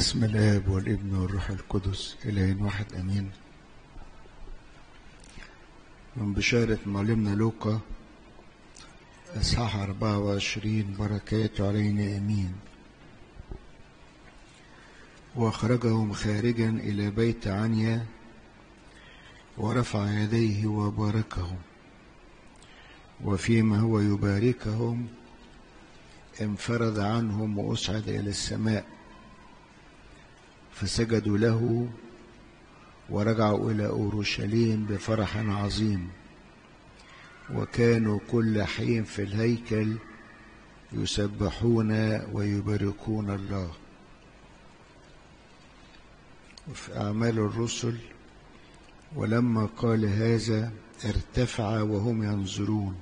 بسم الآب والابن والروح القدس إله واحد أمين من بشارة معلمنا لوقا إصحاح 24 بركاته علينا أمين وأخرجهم خارجا إلى بيت عنيا ورفع يديه وباركهم وفيما هو يباركهم انفرد عنهم وأصعد إلى السماء فسجدوا له ورجعوا إلى أورشليم بفرح عظيم وكانوا كل حين في الهيكل يسبحون ويباركون الله وفي أعمال الرسل ولما قال هذا ارتفع وهم ينظرون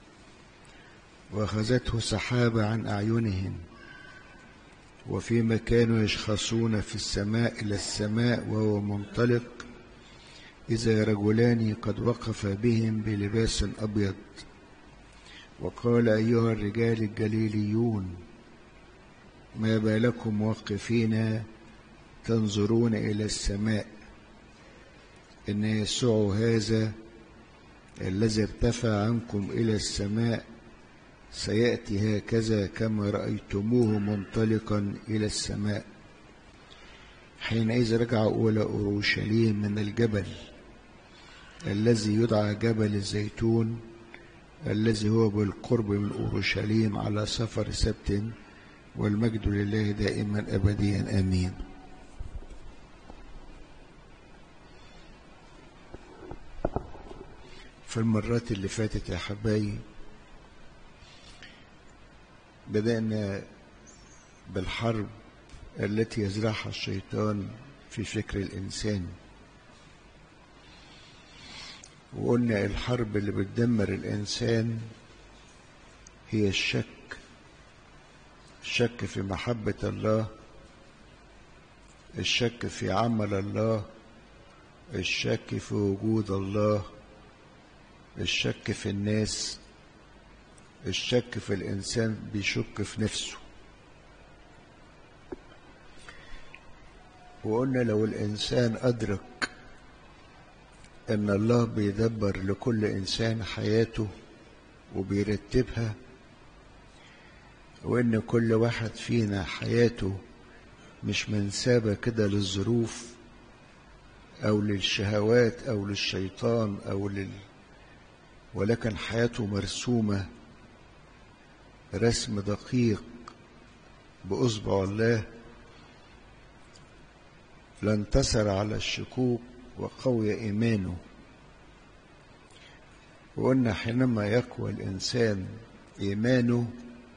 واخذته سحابة عن أعينهم وفيما كانوا يشخصون في السماء إلى السماء وهو منطلق إذا رجلان قد وقف بهم بلباس أبيض وقال أيها الرجال الجليليون ما بالكم واقفين تنظرون إلى السماء إن يسوع هذا الذي ارتفع عنكم إلى السماء سيأتي هكذا كما رأيتموه منطلقا إلى السماء حينئذ رجعوا إلى أورشليم من الجبل الذي يدعى جبل الزيتون الذي هو بالقرب من أورشليم على سفر سبت والمجد لله دائما أبديا آمين في المرات اللي فاتت يا حبايبي بدأنا بالحرب التي يزرعها الشيطان في فكر الإنسان وقلنا الحرب اللي بتدمر الإنسان هي الشك الشك في محبة الله الشك في عمل الله الشك في وجود الله الشك في الناس الشك في الإنسان بيشك في نفسه وقلنا لو الإنسان أدرك أن الله بيدبر لكل إنسان حياته وبيرتبها وأن كل واحد فينا حياته مش منسابة كده للظروف أو للشهوات أو للشيطان أو لل ولكن حياته مرسومه رسم دقيق بأصبع الله لانتصر على الشكوك وقوي إيمانه وقلنا حينما يقوى الإنسان إيمانه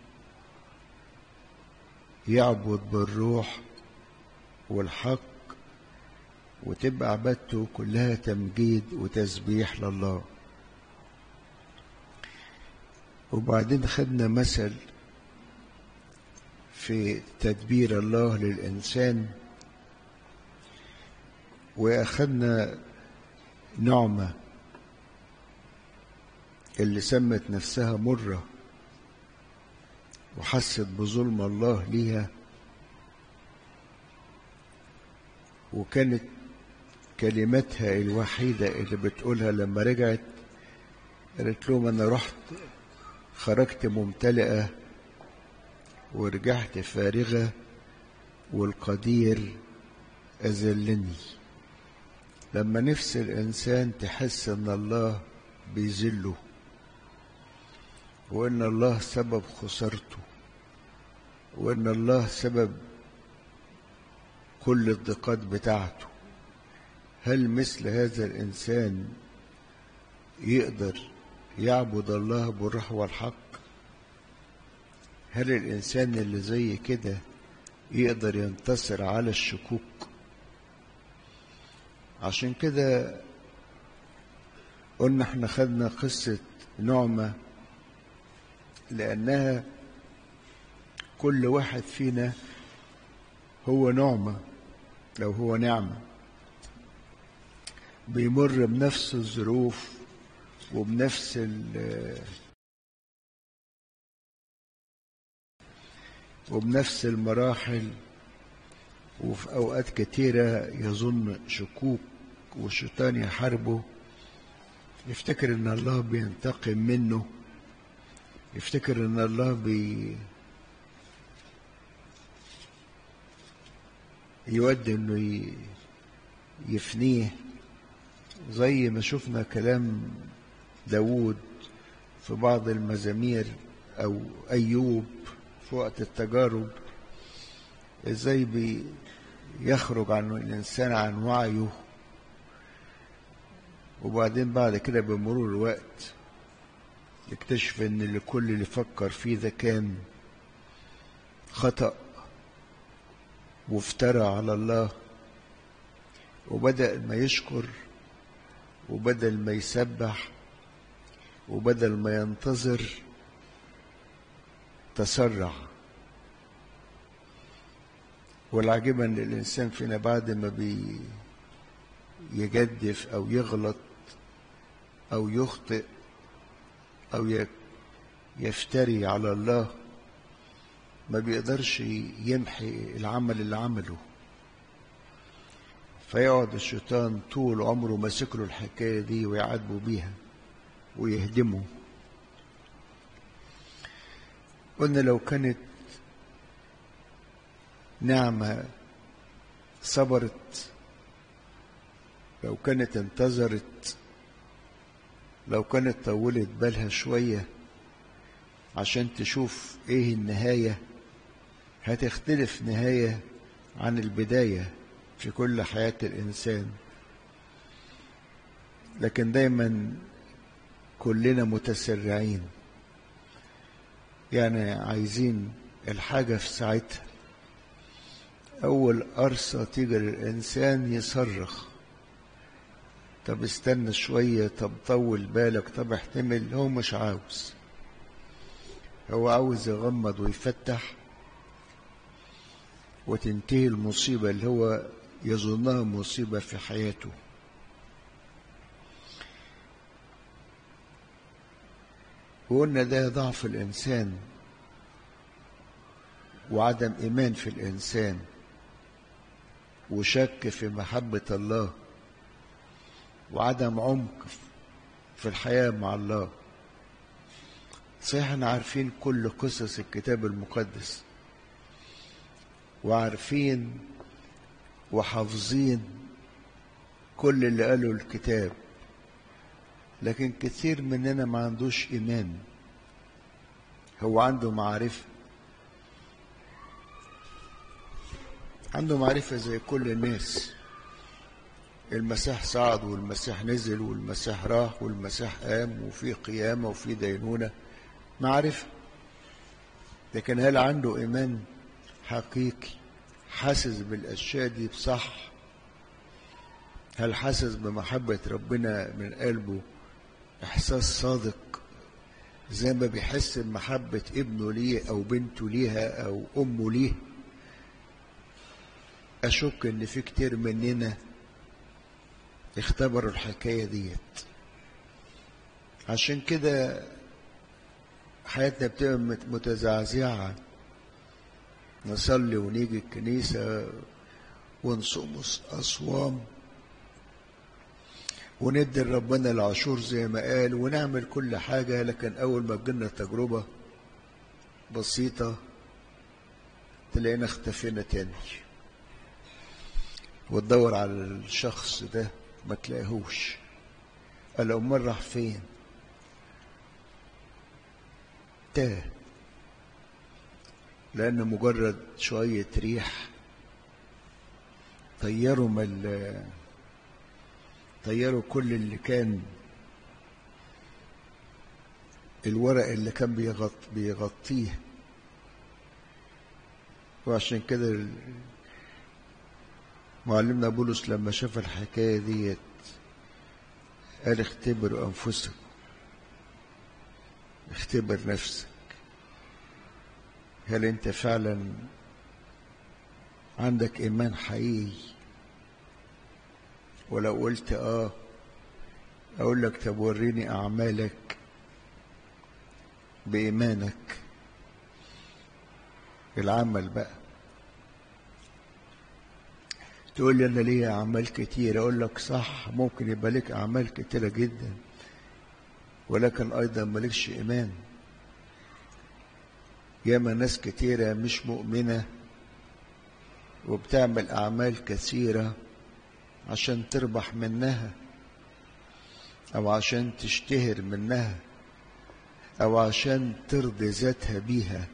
يعبد بالروح والحق وتبقى عبادته كلها تمجيد وتسبيح لله وبعدين خدنا مثل في تدبير الله للإنسان وأخذنا نعمة اللي سمت نفسها مرة وحست بظلم الله ليها وكانت كلمتها الوحيدة اللي بتقولها لما رجعت قالت لهم أنا رحت خرجت ممتلئة ورجعت فارغة والقدير أذلني لما نفس الإنسان تحس أن الله بيذله وأن الله سبب خسارته وأن الله سبب كل الضيقات بتاعته هل مثل هذا الإنسان يقدر يعبد الله بالروح والحق هل الإنسان اللي زي كده يقدر ينتصر على الشكوك عشان كده قلنا احنا خدنا قصة نعمة لأنها كل واحد فينا هو نعمة لو هو نعمة بيمر بنفس الظروف وبنفس وبنفس المراحل وفي أوقات كتيرة يظن شكوك والشيطان يحاربه يفتكر إن الله بينتقم منه يفتكر إن الله بي يودي إنه يفنيه زي ما شفنا كلام داوود في بعض المزامير أو أيوب في وقت التجارب ازاي بيخرج عن الإنسان عن وعيه وبعدين بعد كده بمرور الوقت يكتشف ان اللي كل اللي فكر فيه ده كان خطأ وافترى على الله وبدأ ما يشكر وبدل ما يسبح وبدل ما ينتظر تسرع والعجيب ان الانسان فينا بعد ما بي يجدف او يغلط او يخطئ او يفتري على الله ما بيقدرش يمحي العمل اللي عمله فيقعد الشيطان طول عمره ماسك له الحكايه دي ويعاتبه بيها ويهدمه قلنا لو كانت نعمة صبرت لو كانت انتظرت لو كانت طولت بالها شوية عشان تشوف ايه النهاية هتختلف نهاية عن البداية في كل حياة الإنسان لكن دايما كلنا متسرعين يعني عايزين الحاجة في ساعتها أول قرصة تيجي للإنسان يصرخ طب استنى شوية طب طول بالك طب احتمل هو مش عاوز هو عاوز يغمض ويفتح وتنتهي المصيبة اللي هو يظنها مصيبة في حياته وقلنا ده ضعف الإنسان وعدم إيمان في الإنسان وشك في محبة الله وعدم عمق في الحياة مع الله صحيح احنا عارفين كل قصص الكتاب المقدس وعارفين وحافظين كل اللي قاله الكتاب لكن كثير مننا ما عندوش إيمان هو عنده معرفة عنده معرفة زي كل الناس المسيح صعد والمسيح نزل والمسيح راح والمسيح قام وفي قيامة وفي دينونة معرفة لكن هل عنده إيمان حقيقي حاسس بالأشياء دي بصح هل حاسس بمحبة ربنا من قلبه إحساس صادق زي ما بيحس بمحبة ابنه ليه أو بنته ليها أو أمه ليه أشك إن في كتير مننا اختبروا الحكاية ديت عشان كده حياتنا بتبقى متزعزعة نصلي ونيجي الكنيسة ونصوم أصوام وندي لربنا العشور زي ما قال ونعمل كل حاجة لكن أول ما تجينا تجربة بسيطة تلاقينا اختفينا تاني وتدور على الشخص ده ما تلاقيهوش قال أمال راح فين تاه لأن مجرد شوية ريح طيروا من طيروا كل اللي كان الورق اللي كان بيغط بيغطيه وعشان كده معلمنا بولس لما شاف الحكاية ديت قال اختبروا أنفسكم اختبر نفسك هل انت فعلا عندك ايمان حقيقي ولو قلت اه اقول لك طب وريني اعمالك بايمانك العمل بقى تقول لي أنا ليا أعمال كتير أقول لك صح ممكن يبقى لك أعمال كتيرة جدا ولكن أيضا مالكش إيمان ياما ناس كتيرة مش مؤمنة وبتعمل أعمال كثيرة عشان تربح منها أو عشان تشتهر منها أو عشان ترضي ذاتها بيها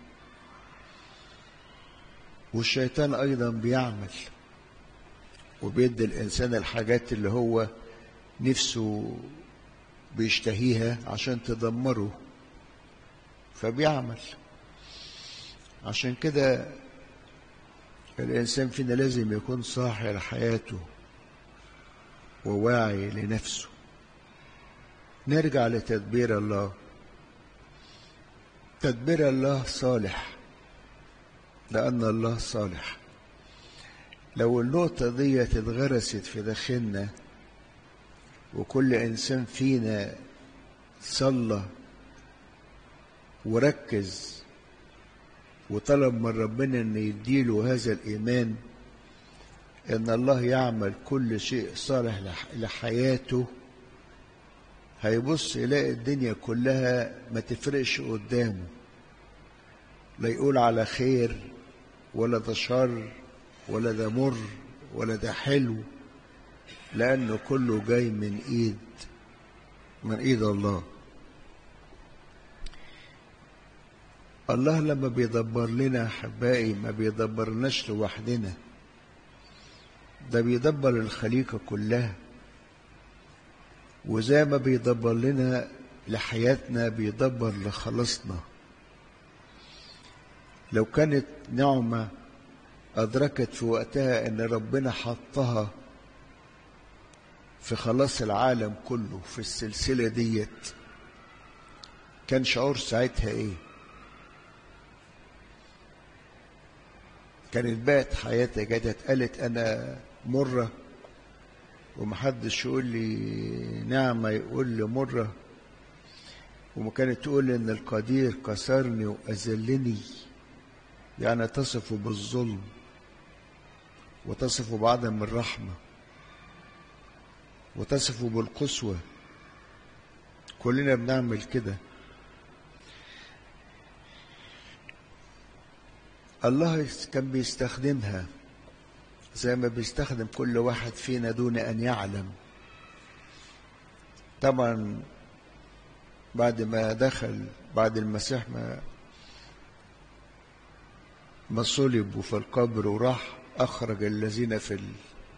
والشيطان أيضا بيعمل وبيدي الإنسان الحاجات اللي هو نفسه بيشتهيها عشان تدمره فبيعمل عشان كده الإنسان فينا لازم يكون صاحي لحياته وواعي لنفسه نرجع لتدبير الله تدبير الله صالح لأن الله صالح لو النقطة دي اتغرست في داخلنا وكل إنسان فينا صلى وركز وطلب من ربنا أن يديله هذا الإيمان أن الله يعمل كل شيء صالح لحياته هيبص يلاقي الدنيا كلها ما تفرقش قدامه لا يقول على خير ولا ده شر ولا ده مر ولا ده حلو لأنه كله جاي من إيد من إيد الله الله لما بيدبر لنا أحبائي ما بيدبرناش لوحدنا ده بيدبر الخليقة كلها وزي ما بيدبر لنا لحياتنا بيدبر لخلاصنا لو كانت نعمة أدركت في وقتها أن ربنا حطها في خلاص العالم كله في السلسلة ديت كان شعور ساعتها إيه؟ كانت بقت حياتها جت قالت أنا مرة ومحدش يقول لي نعمة يقول لي مرة وما كانت تقول إن القدير كسرني وأذلني يعني تصف بالظلم وتصف بعدم الرحمة وتصف بالقسوة كلنا بنعمل كده الله كان بيستخدمها زي ما بيستخدم كل واحد فينا دون أن يعلم طبعا بعد ما دخل بعد المسيح ما ما صلب وفي القبر وراح أخرج الذين في ال...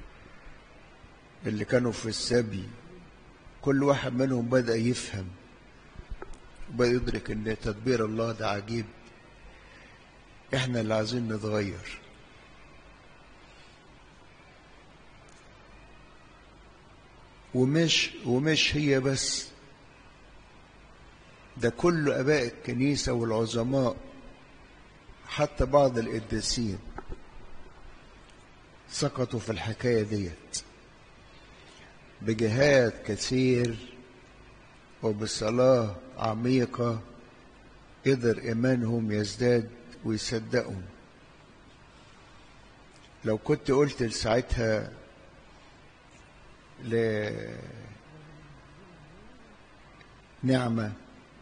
اللي كانوا في السبي كل واحد منهم بدأ يفهم وبدأ يدرك ان تدبير الله ده عجيب احنا اللي عايزين نتغير ومش ومش هي بس ده كل اباء الكنيسه والعظماء حتى بعض القديسين سقطوا في الحكايه ديت بجهاد كثير وبصلاه عميقه قدر ايمانهم يزداد ويصدقوا لو كنت قلت لساعتها لنعمة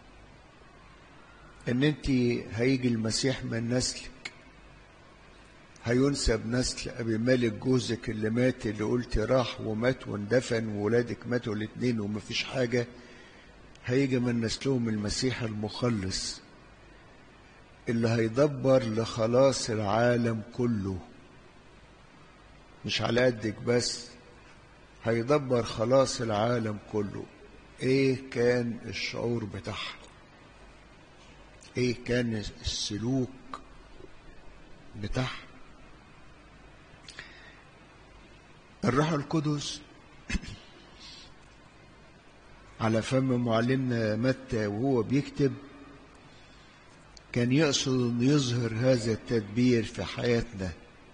ان انت هيجي المسيح من نسلك هينسب نسل ابي مالك جوزك اللي مات اللي قلت راح ومات واندفن وولادك ماتوا الاثنين ومفيش حاجة هيجي من نسلهم المسيح المخلص اللي هيدبر لخلاص العالم كله مش على قدك بس هيدبر خلاص العالم كله ايه كان الشعور بتاعها ايه كان السلوك بتاعها الروح القدس على فم معلمنا متى وهو بيكتب كان يقصد ان يظهر هذا التدبير في حياتنا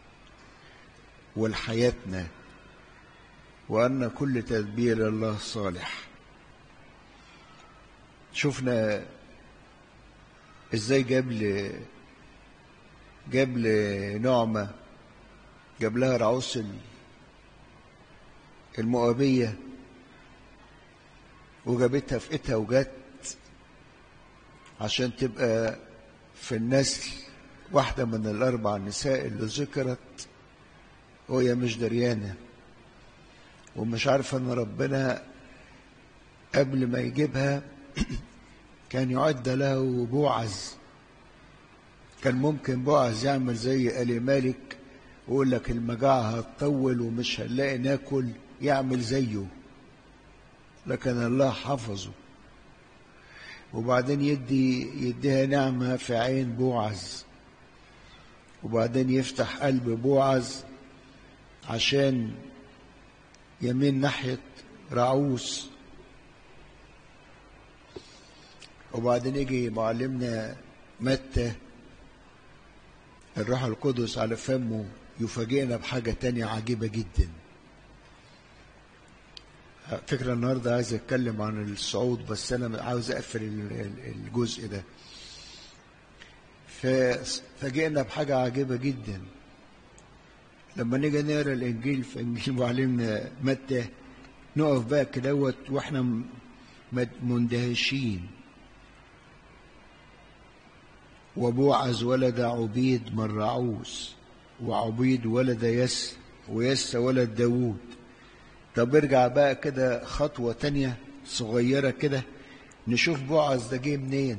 ولحياتنا وأن كل تدبير الله صالح شفنا ازاي جاب ل جاب لنعمة جاب لها رعوس المؤابية وجابتها في ايدها وجت عشان تبقى في النسل واحدة من الأربع نساء اللي ذكرت وهي مش دريانة ومش عارفة إن ربنا قبل ما يجيبها كان يعد له بوعز كان ممكن بوعز يعمل زي آل مالك ويقول لك المجاعة هتطول ومش هنلاقي ناكل يعمل زيه لكن الله حفظه وبعدين يدي يديها نعمة في عين بوعز وبعدين يفتح قلب بوعز عشان يمين ناحية رعوس وبعدين يجي معلمنا متى الروح القدس على فمه يفاجئنا بحاجة تانية عجيبة جدا فكرة النهاردة عايز أتكلم عن الصعود بس أنا عاوز أقفل الجزء ده ففاجئنا بحاجة عجيبة جدا لما نيجي نقرا الإنجيل في إنجيل معلمنا متى نقف بقى كدهوت وإحنا مندهشين وبوعز ولد عبيد من رعوس وعبيد ولد يس ويس ولد داوود طب ارجع بقى كده خطوة تانية صغيرة كده نشوف بوعز ده جه منين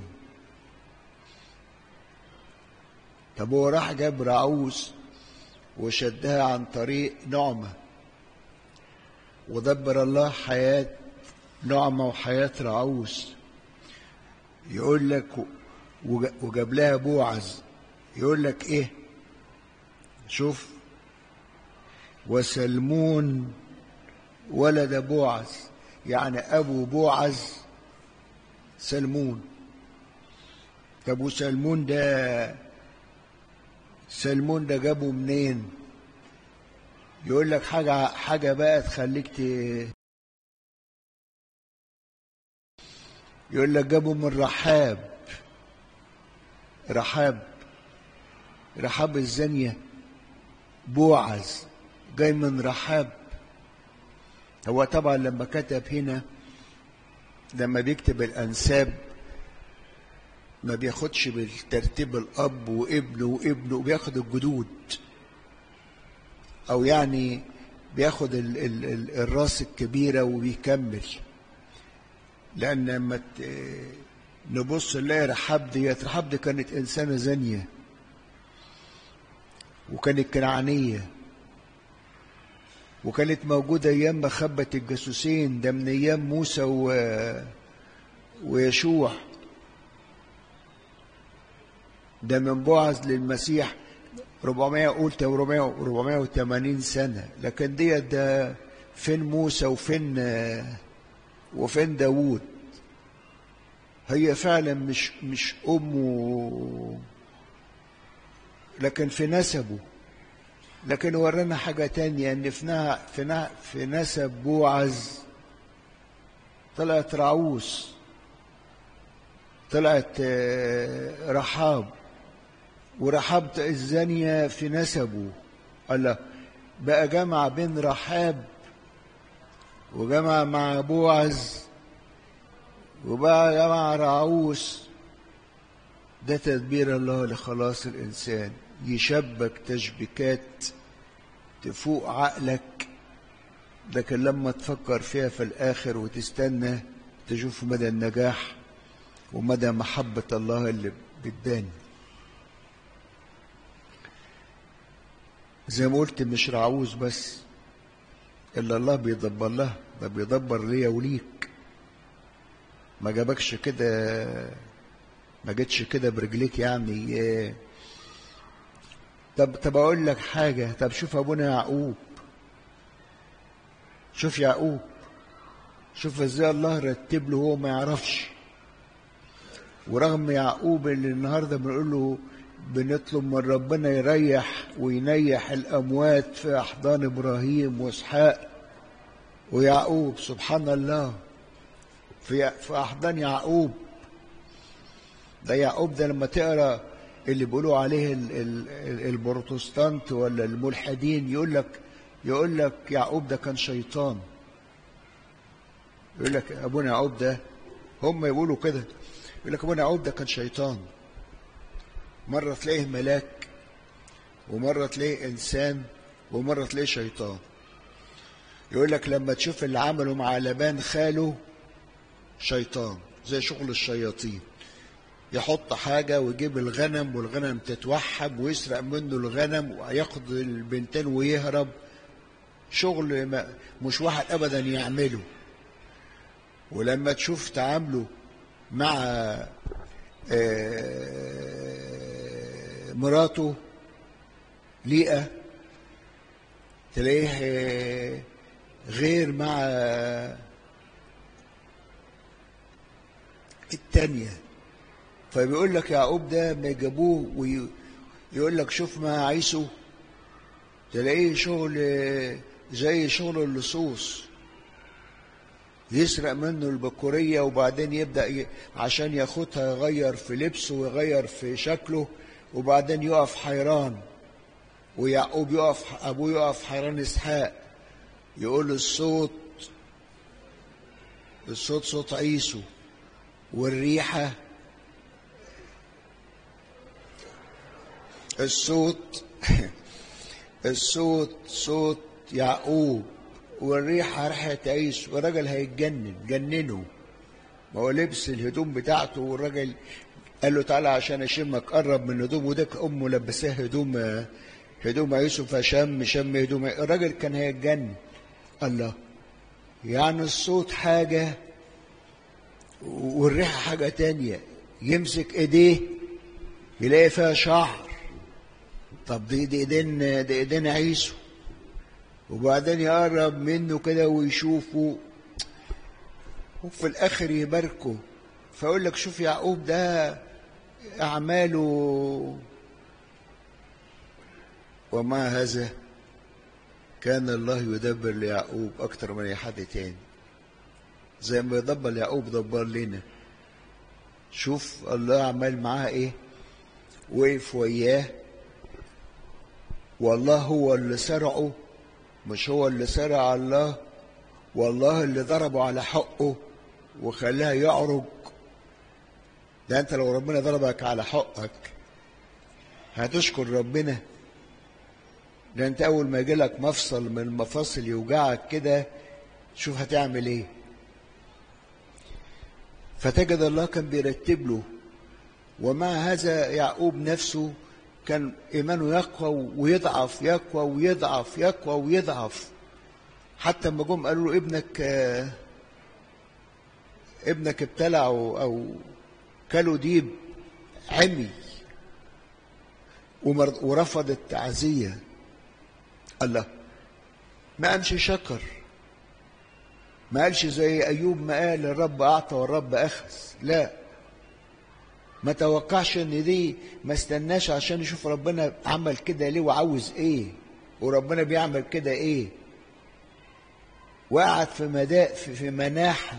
طب هو راح جاب رعوس وشدها عن طريق نعمة ودبر الله حياة نعمة وحياة رعوس يقول لك وجاب لها بوعز يقول لك ايه شوف وسلمون ولد بوعز يعني ابو بوعز سلمون طب وسلمون ده سلمون ده جابه منين يقول لك حاجة حاجة بقى تخليك ت... يقول لك جابه من رحاب رحاب رحاب الزانية بوعز جاي من رحاب هو طبعا لما كتب هنا لما بيكتب الأنساب ما بياخدش بالترتيب الأب وابنه وابنه بياخد الجدود أو يعني بياخد ال ال ال الراس الكبيرة وبيكمل لأن لما نبص نلاقي رحاب ديت رحاب دي كانت إنسانة زانية وكانت كنعانية وكانت موجودة أيام مخبة الجاسوسين ده من أيام موسى و... ويشوع ده من بعث للمسيح 400 قلت 400 480 سنة لكن ديت ده فين موسى وفين وفين داوود هي فعلا مش مش أمه لكن في نسبه لكن ورانا حاجة تانية ان في في في نسب بوعز طلعت رعوس طلعت رحاب ورحاب الزانية في نسبه الله بقى جمع بين رحاب وجمع مع بوعز وبقى جمع رعوس ده تدبير الله لخلاص الإنسان يشبك تشبيكات تفوق عقلك لكن لما تفكر فيها في الآخر وتستنى تشوف مدى النجاح ومدى محبة الله اللي بتبان زي ما قلت مش رعوز بس إلا الله بيدبر له ده بيدبر ليا وليك ما جابكش كده ما جتش كده برجليك يعني طب طب اقول لك حاجه طب شوف ابونا يعقوب شوف يعقوب شوف ازاي الله رتب له هو ما يعرفش ورغم يعقوب اللي النهارده بنقول له بنطلب من ربنا يريح وينيح الاموات في احضان ابراهيم واسحاق ويعقوب سبحان الله في في احضان يعقوب ده يعقوب ده لما تقرا اللي بيقولوا عليه ال ال البروتستانت ولا الملحدين يقول لك يقول لك يعقوب ده كان شيطان يقول لك ابونا يعقوب ده هم يقولوا كده يقول لك ابونا يعقوب ده كان شيطان مرة تلاقيه ملاك ومرة تلاقيه إنسان ومرة تلاقيه شيطان يقول لك لما تشوف اللي عمله مع لبان خاله شيطان زي شغل الشياطين يحط حاجة ويجيب الغنم والغنم تتوحب ويسرق منه الغنم وياخد البنتين ويهرب شغل ما مش واحد أبدا يعمله ولما تشوف تعامله مع مراته ليئة تلاقيه غير مع التانية فبيقول لك يعقوب ده ما جابوه ويقول لك شوف ما عيسو تلاقيه شغل زي شغل اللصوص يسرق منه البكورية وبعدين يبدأ ي... عشان ياخدها يغير في لبسه ويغير في شكله وبعدين يقف حيران ويعقوب يقف أبوه يقف حيران إسحاق يقول الصوت الصوت صوت عيسو والريحة الصوت الصوت صوت يعقوب والريحة ريحة عيسو والراجل هيتجنن جننه ما هو لبس الهدوم بتاعته والراجل قال له تعالى عشان اشمك قرب من هدوم ودك امه لبساه هدوم هدوم عيسو فشم شم هدوم الراجل كان هيتجنن الله يعني الصوت حاجة والريحة حاجة تانية يمسك ايديه يلاقي فيها شعر طب دي دي ايدين دي ايدين عيسو وبعدين يقرب منه كده ويشوفه وفي الاخر يباركه فيقول لك شوف يعقوب ده اعماله ومع هذا كان الله يدبر ليعقوب اكتر من اي حد تاني زي ما يدبر ليعقوب دبر لنا شوف الله عمال معاه ايه وقف وياه والله هو اللي سرعه مش هو اللي سرع الله والله اللي ضربه على حقه وخلاه يعرج ده انت لو ربنا ضربك على حقك هتشكر ربنا ده انت اول ما يجيلك مفصل من المفاصل يوجعك كده شوف هتعمل ايه فتجد الله كان بيرتب له ومع هذا يعقوب نفسه كان ايمانه يقوى ويضعف يقوى ويضعف يقوى ويضعف حتى لما جم قالوا له ابنك آه ابنك ابتلع او كلوا ديب عمي ورفض التعزية الله ما قامش شكر ما قالش زي أيوب ما قال الرب أعطى والرب أخذ لا ما توقعش ان دي ما استناش عشان يشوف ربنا عمل كده ليه وعاوز ايه وربنا بيعمل كده ايه وقعد في مداء في, في مناحة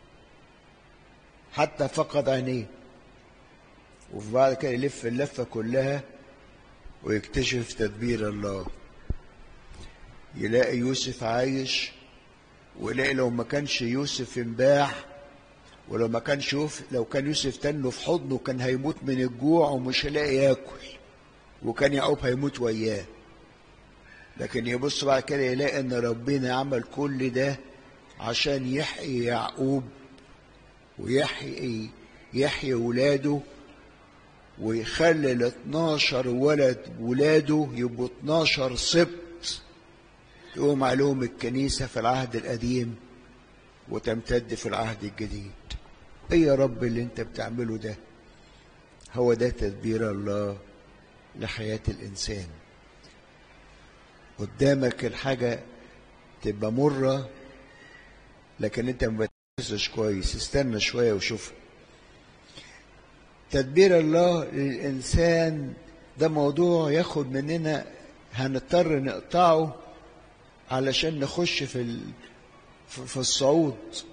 حتى فقد عينيه وفي بعد كده يلف اللفة كلها ويكتشف تدبير الله يلاقي يوسف عايش ويلاقي لو ما كانش يوسف انباع ولو ما كانش يوسف لو كان يوسف تنه في حضنه كان هيموت من الجوع ومش هيلاقي ياكل وكان يعقوب هيموت وياه لكن يبص بعد كده يلاقي ان ربنا عمل كل ده عشان يحيي يعقوب ويحيي يحيي ولاده ويخلي ال 12 ولد ولاده يبقوا 12 سبط تقوم عليهم الكنيسة في العهد القديم وتمتد في العهد الجديد ايه يا رب اللي انت بتعمله ده هو ده تدبير الله لحياة الإنسان قدامك الحاجة تبقى مرة لكن انت ما بتحسش كويس استنى شوية وشوفها تدبير الله للإنسان ده موضوع ياخد مننا هنضطر نقطعه علشان نخش في ال... في الصعود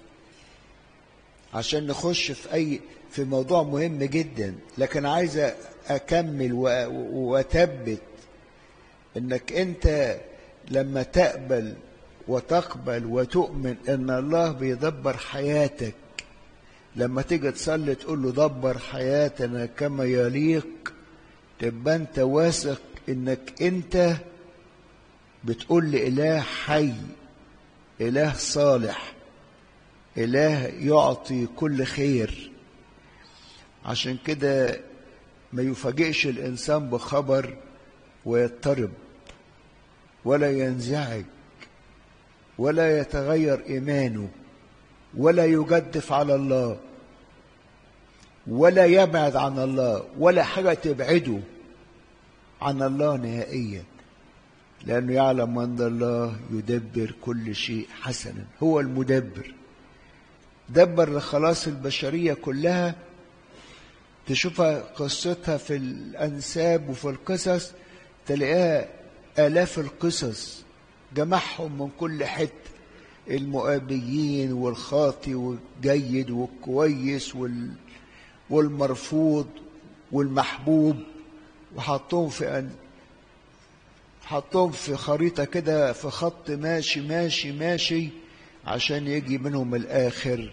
عشان نخش في أي في موضوع مهم جدا لكن عايز أكمل وأثبت إنك أنت لما تقبل وتقبل وتؤمن ان الله بيدبر حياتك لما تيجي تصلي تقول له دبر حياتنا كما يليق تبقى انت واثق انك انت بتقول لإله حي إله صالح إله يعطي كل خير عشان كده ما يفاجئش الإنسان بخبر ويضطرب ولا ينزعج ولا يتغير إيمانه ولا يجدف على الله ولا يبعد عن الله ولا حاجة تبعده عن الله نهائيا لأنه يعلم أن الله يدبر كل شيء حسنا هو المدبر دبر لخلاص البشرية كلها تشوفها قصتها في الأنساب وفي القصص تلاقيها آلاف القصص جمعهم من كل حتة المؤابيين والخاطي والجيد والكويس وال والمرفوض والمحبوب وحطهم في أن حطهم في خريطة كده في خط ماشي ماشي ماشي عشان يجي منهم الآخر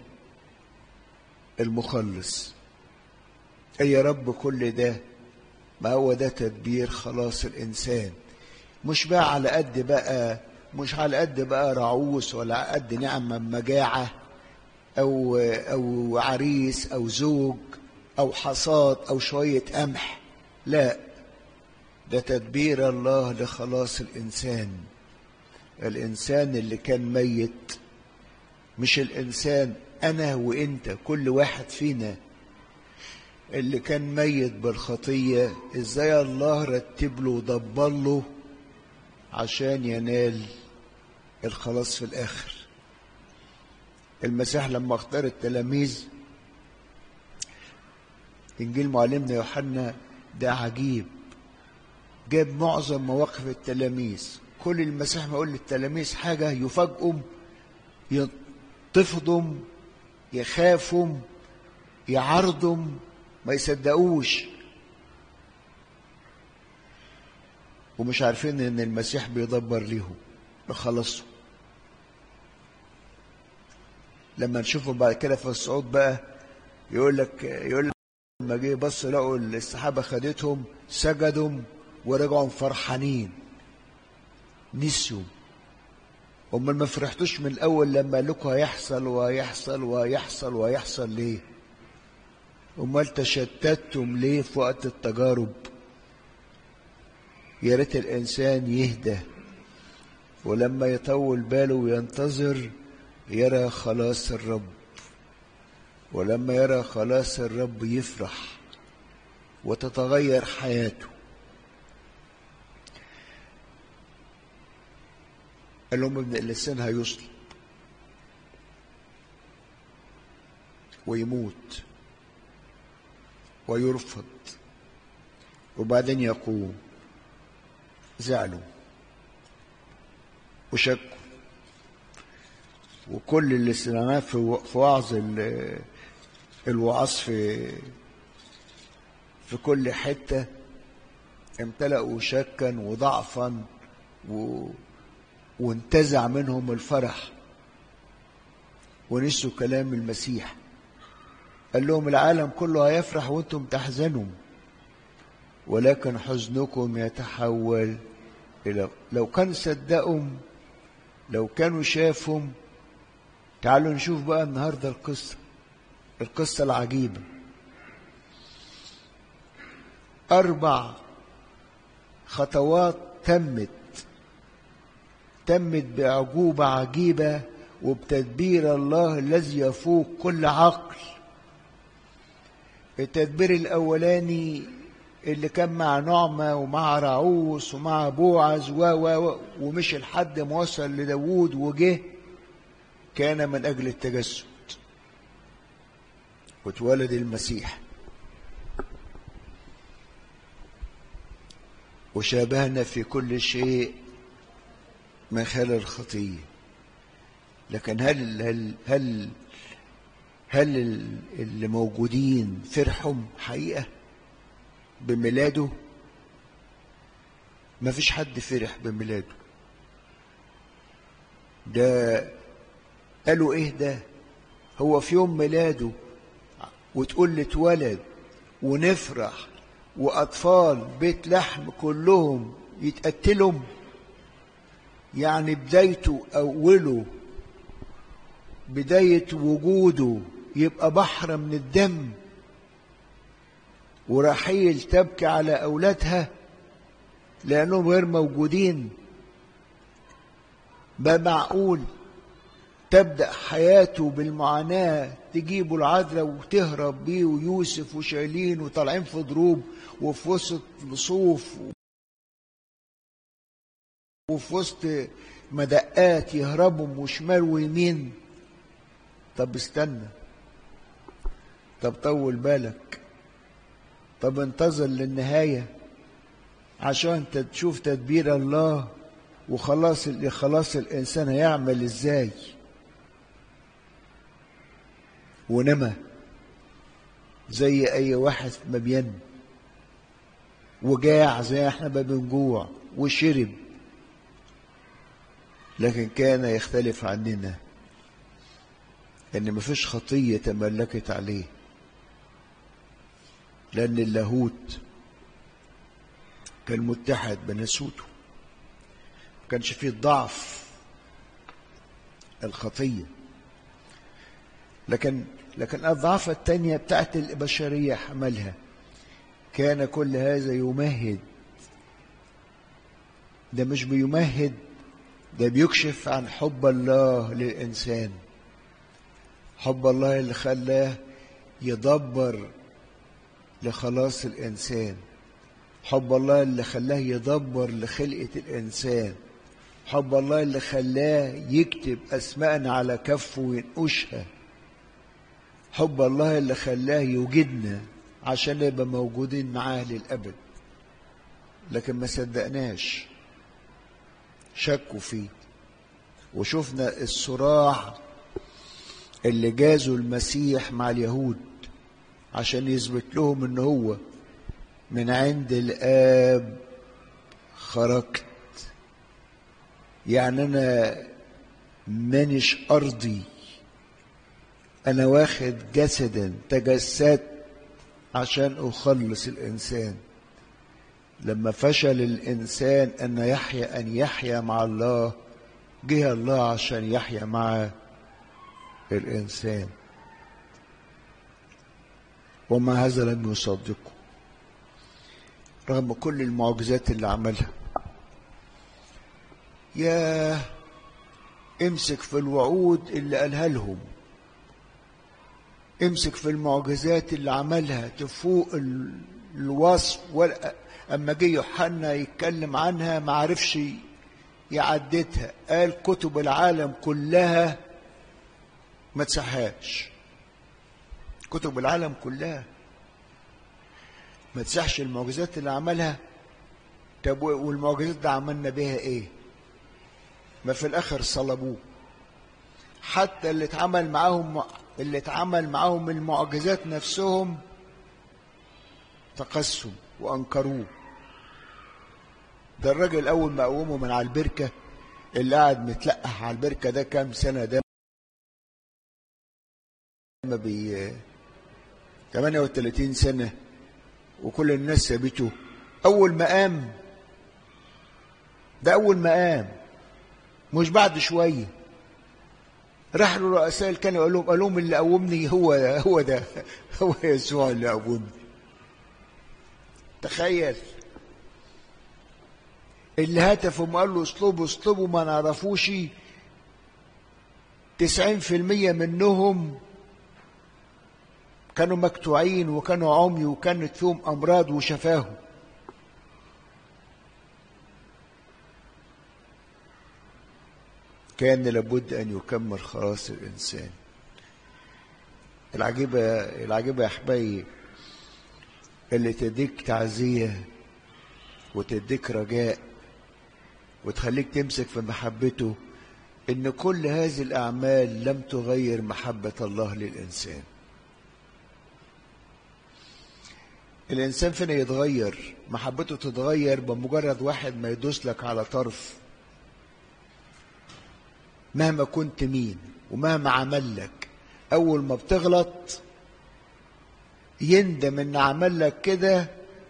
المخلص أي يا رب كل ده ما هو ده تدبير خلاص الإنسان مش بقى على قد بقى مش على قد بقى رعوس ولا على قد نعمة مجاعة أو أو عريس أو زوج أو حصاد أو شوية قمح لا ده تدبير الله لخلاص الإنسان الإنسان اللي كان ميت مش الإنسان أنا وإنت كل واحد فينا اللي كان ميت بالخطية إزاي الله رتب له ودبر له عشان ينال الخلاص في الآخر المسيح لما اختار التلاميذ إنجيل معلمنا يوحنا ده عجيب جاب معظم مواقف التلاميذ كل المسيح ما يقول للتلاميذ حاجة يفاجئهم ينتفضهم يخافهم يعرضهم ما يصدقوش ومش عارفين ان المسيح بيدبر ليهم بخلصهم لما نشوفهم بعد كده في الصعود بقى يقول لك يقول لك لما جه بص لقوا السحابه خدتهم سجدوا ورجعوا فرحانين نسيوا امال ما فرحتوش من الاول لما قال لكم هيحصل وهيحصل وهيحصل وهيحصل ليه امال تشتتتم ليه في وقت التجارب يا ريت الانسان يهدى ولما يطول باله وينتظر يرى خلاص الرب ولما يرى خلاص الرب يفرح وتتغير حياته قال لهم ابن اللسان هيصلب ويموت ويرفض وبعدين يقوم زعلوا وشكوا وكل اللي سمعناه في في وعظ الوعظ في في كل حتة امتلأوا شكا وضعفا و وانتزع منهم الفرح ونسوا كلام المسيح قال لهم العالم كله هيفرح وانتم تحزنوا ولكن حزنكم يتحول إلى لو كان صدقهم لو كانوا شافهم تعالوا نشوف بقى النهارده القصة القصة العجيبة أربع خطوات تمت تمت بعجوبة عجيبة وبتدبير الله الذي يفوق كل عقل التدبير الأولاني اللي كان مع نعمة ومع رعوس ومع بوعز و و ومشي لحد ما وصل لداوود وجه كان من أجل التجسد واتولد المسيح وشابهنا في كل شيء من خلال الخطية لكن هل هل هل هل اللي موجودين فرحوا حقيقة بميلاده ما فيش حد فرح بميلاده ده قالوا ايه ده هو في يوم ميلاده وتقول لي اتولد ونفرح واطفال بيت لحم كلهم يتقتلوا يعني بدايته اوله بدايه وجوده يبقى بحر من الدم ورحيل تبكي على اولادها لانهم غير موجودين ما معقول تبدأ حياته بالمعاناة تجيبوا العذراء وتهرب بيه ويوسف وشايلين وطالعين في ضروب وفي وسط لصوف وفي وسط مدقات يهربوا شمال ويمين طب استنى طب طول بالك طب انتظر للنهاية عشان تشوف تدبير الله وخلاص خلاص الإنسان هيعمل إزاي ونما زي أي واحد ما بين وجاع زي احنا ما بنجوع وشرب لكن كان يختلف عننا ان مفيش خطية تملكت عليه لأن اللاهوت كان متحد بنسوته ما كانش فيه ضعف الخطية لكن لكن الضعف التانية بتاعت البشرية حملها كان كل هذا يمهد ده مش بيمهد ده بيكشف عن حب الله للإنسان حب الله اللي خلاه يدبر لخلاص الإنسان حب الله اللي خلاه يدبر لخلقة الإنسان حب الله اللي خلاه يكتب أسماءنا على كفه وينقشها حب الله اللي خلاه يوجدنا عشان نبقى موجودين معاه للأبد لكن ما صدقناش شكوا فيه وشفنا الصراع اللي جازوا المسيح مع اليهود عشان يثبت لهم ان هو من عند الاب خرجت يعني انا مانيش ارضي انا واخد جسدا تجسدت عشان اخلص الانسان لما فشل الانسان ان يحيا ان يحيا مع الله جه الله عشان يحيا مع الانسان ومع هذا لم يصدقوا رغم كل المعجزات اللي عملها يا امسك في الوعود اللي قالها لهم امسك في المعجزات اللي عملها تفوق الوصف اما جه يوحنا يتكلم عنها ما عرفش يعدتها قال كتب العالم كلها ما تسحاش كتب العالم كلها ما تسحش المعجزات اللي عملها طب والمعجزات دي عملنا بيها ايه ما في الاخر صلبوه حتى اللي اتعمل معاهم اللي اتعمل معاهم المعجزات نفسهم تقسوا وانكروه ده الراجل اول ما قومه من على البركه اللي قاعد متلقح على البركه ده كام سنه ده ما بي 38 سنه وكل الناس سابته اول ما قام ده اول ما قام مش بعد شويه راح له رؤساء الكهنه قال لهم قال لهم اللي قومني هو هو ده هو يسوع اللي قومني تخيل اللي هتفهم وقال له اصلبوا اصلبوا ما نعرفوش تسعين في المية منهم كانوا مكتوعين وكانوا عمي وكانت فيهم أمراض وشفاهم كان لابد أن يكمل خلاص الإنسان العجيبة العجيبة يا أحبائي اللي تديك تعزية وتديك رجاء وتخليك تمسك في محبته إن كل هذه الأعمال لم تغير محبة الله للإنسان الإنسان فين يتغير محبته تتغير بمجرد واحد ما يدوس لك على طرف مهما كنت مين ومهما عمل لك أول ما بتغلط يندم إن عمل لك كده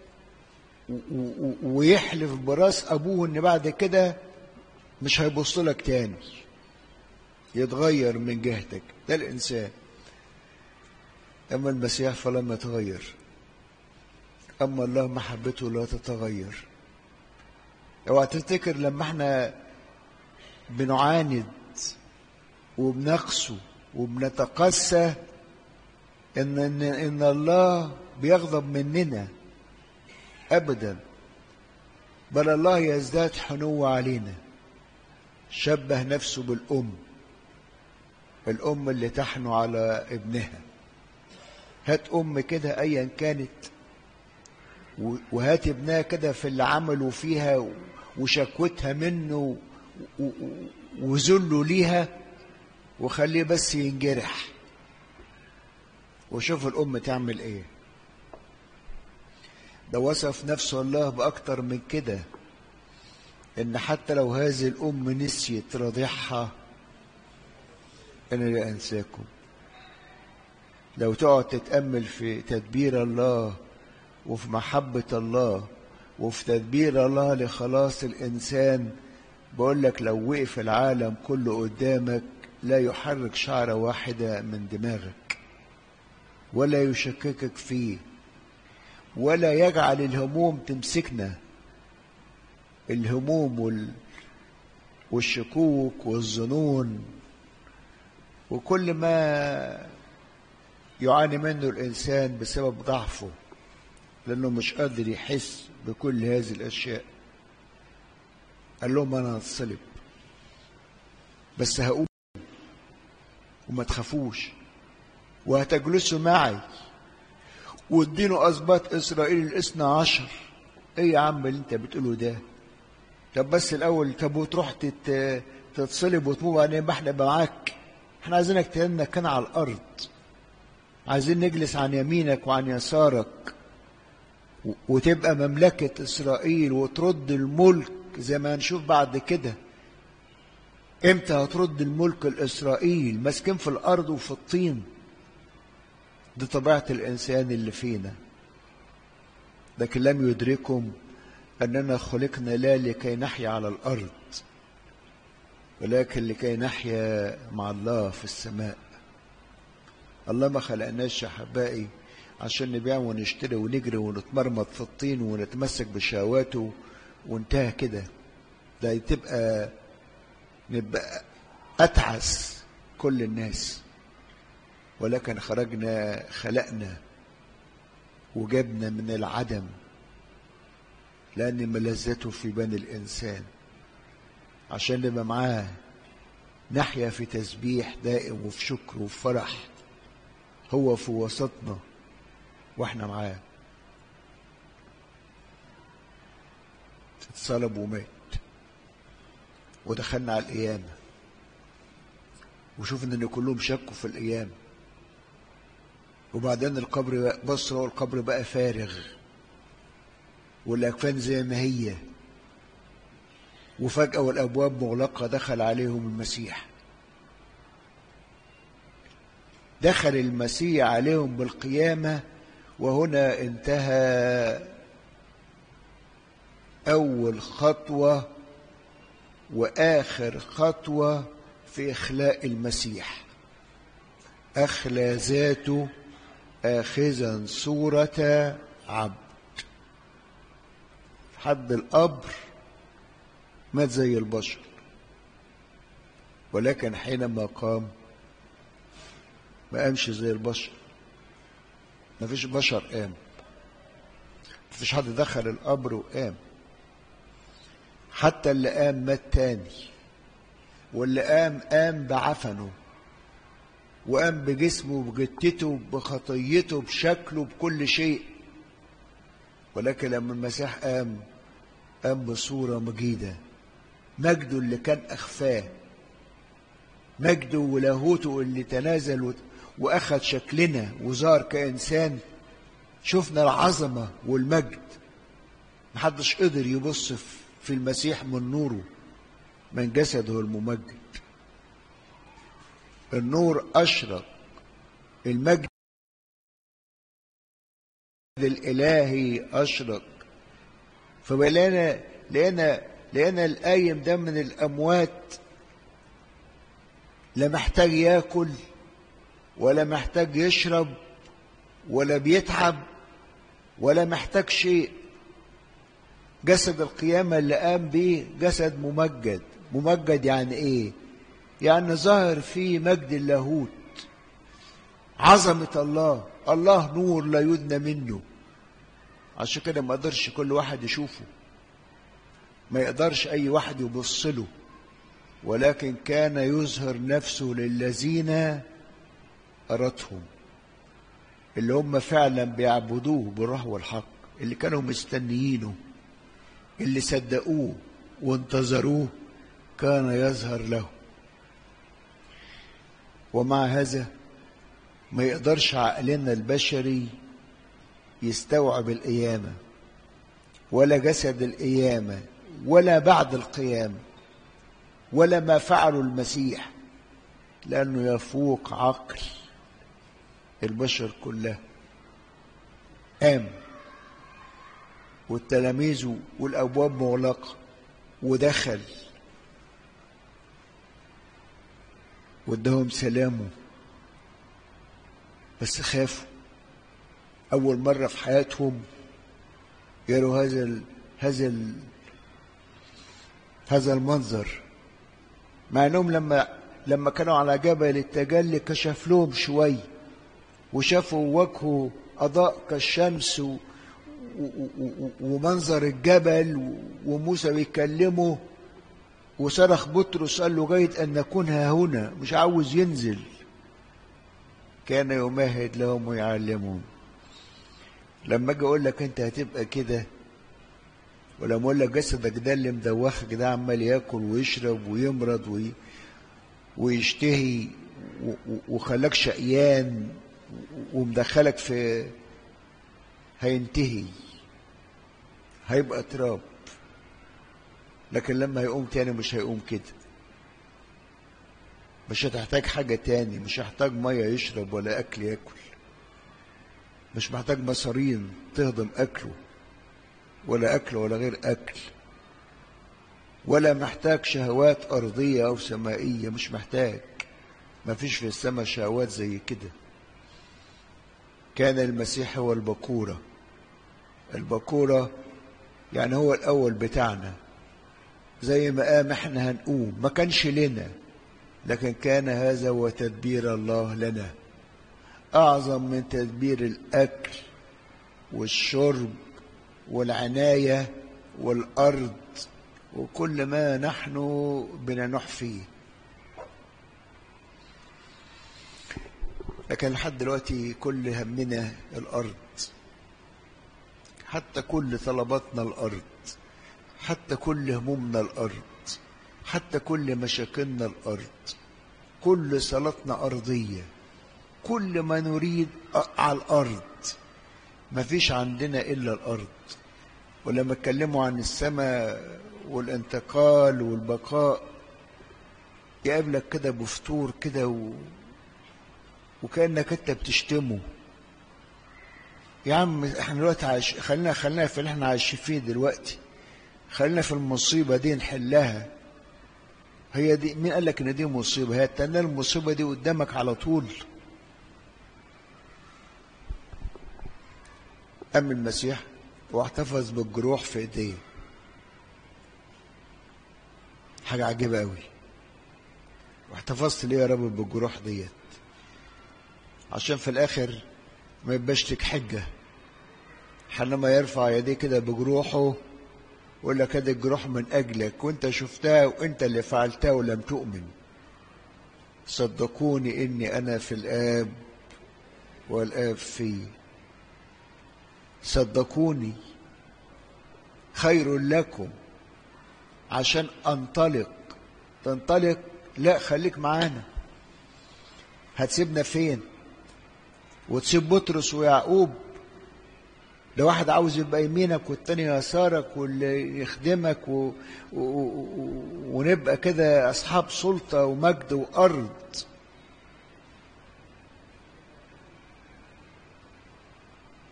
ويحلف براس أبوه إن بعد كده مش هيبص لك تاني يتغير من جهتك ده الإنسان أما المسيح فلم يتغير أما الله محبته لا تتغير اوعى تفتكر لما احنا بنعاند وبنقسو وبنتقسى ان ان ان الله بيغضب مننا ابدا بل الله يزداد حنو علينا شبه نفسه بالام الام اللي تحنو على ابنها هات ام كده ايا كانت وهات ابنها كده في اللي عملوا فيها وشكوتها منه وذله ليها وخليه بس ينجرح وشوف الأم تعمل إيه ده وصف نفسه الله بأكتر من كده إن حتى لو هذه الأم نسيت رضيعها أنا لا أنساكم لو تقعد تتأمل في تدبير الله وفي محبة الله وفي تدبير الله لخلاص الإنسان بقول لك لو وقف العالم كله قدامك لا يحرك شعرة واحدة من دماغك ولا يشككك فيه ولا يجعل الهموم تمسكنا الهموم وال والشكوك والظنون وكل ما يعاني منه الإنسان بسبب ضعفه لأنه مش قادر يحس بكل هذه الأشياء قال لهم أنا هتصلب بس هقوم وما تخافوش وهتجلسوا معي وادينوا أسباط إسرائيل الاثنى عشر إيه يا عم اللي أنت بتقوله ده طب بس الأول طب وتروح تت... تتصلب وتموت بعدين احنا معاك احنا عايزينك تهنك كان على الأرض عايزين نجلس عن يمينك وعن يسارك وتبقى مملكة إسرائيل وترد الملك زي ما هنشوف بعد كده امتى هترد الملك الإسرائيل ماسكين في الأرض وفي الطين دي طبيعة الإنسان اللي فينا لكن لم يدركم أننا خلقنا لا لكي نحيا على الأرض ولكن لكي نحيا مع الله في السماء الله ما خلقناش يا حبائي عشان نبيع ونشتري ونجري ونتمرمط في الطين ونتمسك بشهواته وانتهى كده ده تبقى نبقى أتعس كل الناس ولكن خرجنا خلقنا وجبنا من العدم لأن ملذته في بني الإنسان عشان نبقى معاه نحيا في تسبيح دائم وفي شكر وفي فرح هو في وسطنا واحنا معاه اتصلب ومات ودخلنا على القيامة وشوفنا ان كلهم شكوا في القيامة وبعدين القبر بص هو القبر بقى فارغ والاكفان زي ما هي وفجأة والابواب مغلقة دخل عليهم المسيح دخل المسيح عليهم بالقيامة وهنا انتهى أول خطوة وآخر خطوة في إخلاء المسيح أخلى ذاته آخذا صورة عبد حد القبر مات زي البشر ولكن حينما قام ما قامش زي البشر ما فيش بشر قام ما فيش حد دخل القبر وقام حتى اللي قام مات تاني واللي قام قام بعفنه وقام بجسمه بجتته بخطيته بشكله بكل شيء ولكن لما المسيح قام قام بصورة مجيدة مجده اللي كان أخفاه مجده ولاهوته اللي تنازل وأخذ شكلنا وظهر كإنسان شفنا العظمة والمجد محدش قدر يبص في المسيح من نوره من جسده الممجد النور أشرق المجد الإلهي أشرق فبلانا لقينا لقينا القايم ده من الأموات لا محتاج ياكل ولا محتاج يشرب ولا بيتعب ولا محتاج شيء جسد القيامة اللي قام بيه جسد ممجد ممجد يعني ايه يعني ظاهر فيه مجد اللاهوت عظمة الله الله نور لا يدنى منه عشان كده ما قدرش كل واحد يشوفه ما يقدرش اي واحد يبص له ولكن كان يظهر نفسه للذين أردهم اللي هم فعلا بيعبدوه بالروح والحق اللي كانوا مستنيينه اللي صدقوه وانتظروه كان يظهر له ومع هذا ما يقدرش عقلنا البشري يستوعب القيامة ولا جسد القيامة ولا بعد القيامة ولا ما فعله المسيح لأنه يفوق عقل البشر كلها قام والتلاميذ والأبواب مغلقة ودخل وادهم سلامه بس خافوا أول مرة في حياتهم يروا هذا ال هذا ال هذا المنظر مع انهم لما لما كانوا على جبل التجلي كشف لهم شويه وشافوا وجهه أضاء كالشمس و... و... و... ومنظر الجبل وموسى بيكلمه وصرخ بطرس قال له جيد أن نكون ها هنا مش عاوز ينزل كان يمهد لهم ويعلمهم لما اجي اقول لك انت هتبقى كده ولما اقول لك جسدك ده اللي مدوخك ده عمال ياكل ويشرب ويمرض وي... ويشتهي وخلاك شقيان ومدخلك في هينتهي هيبقى تراب لكن لما هيقوم تاني مش هيقوم كده مش هتحتاج حاجة تاني مش هيحتاج مية يشرب ولا أكل ياكل مش محتاج مصارين تهضم أكله ولا أكل ولا غير أكل ولا محتاج شهوات أرضية أو سمائية مش محتاج ما فيش في السماء شهوات زي كده كان المسيح هو البكورة البكورة يعني هو الأول بتاعنا زي ما قام احنا هنقوم ما كانش لنا لكن كان هذا هو تدبير الله لنا أعظم من تدبير الأكل والشرب والعناية والأرض وكل ما نحن بننح فيه لكن لحد دلوقتي كل همنا الأرض حتى كل طلباتنا الأرض حتى كل همومنا الأرض حتى كل مشاكلنا الأرض كل صلاتنا أرضية كل ما نريد على الأرض ما فيش عندنا إلا الأرض ولما اتكلموا عن السماء والانتقال والبقاء يقابلك كده بفتور كده و... وكأنك انت بتشتمه يا عم احنا دلوقتي عايش خلينا خلينا في اللي احنا عايشين فيه دلوقتي خلينا في المصيبة دي نحلها هي دي مين قال لك ان دي مصيبة هي تنال المصيبة دي قدامك على طول قام المسيح واحتفظ بالجروح في ايديه حاجة عجيبة قوي واحتفظت ليه يا رب بالجروح ديت عشان في الاخر ما يبقاش لك حجة حينما يرفع يديه كده بجروحه يقول لك هذه الجروح من اجلك وانت شفتها وانت اللي فعلتها ولم تؤمن صدقوني اني انا في الاب والاب في صدقوني خير لكم عشان انطلق تنطلق لا خليك معانا هتسيبنا فين وتسيب بطرس ويعقوب ده واحد عاوز يبقى يمينك والتاني يسارك واللي يخدمك و... و... و... ونبقى كده أصحاب سلطة ومجد وأرض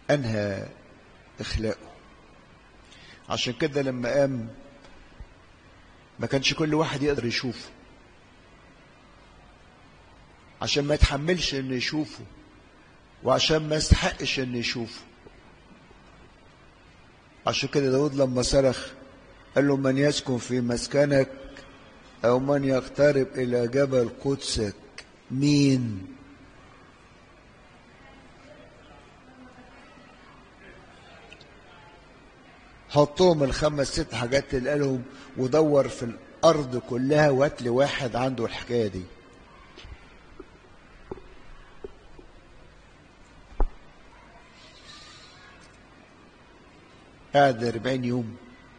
أنهى إخلاقه عشان كده لما قام ما كانش كل واحد يقدر يشوفه عشان ما يتحملش انه يشوفه وعشان ما يستحقش انه يشوفه عشان كده داود لما صرخ قال له من يسكن في مسكنك او من يقترب الى جبل قدسك مين حطهم الخمس ست حاجات اللي قالهم ودور في الارض كلها وهات لي واحد عنده الحكايه دي قعد 40 يوم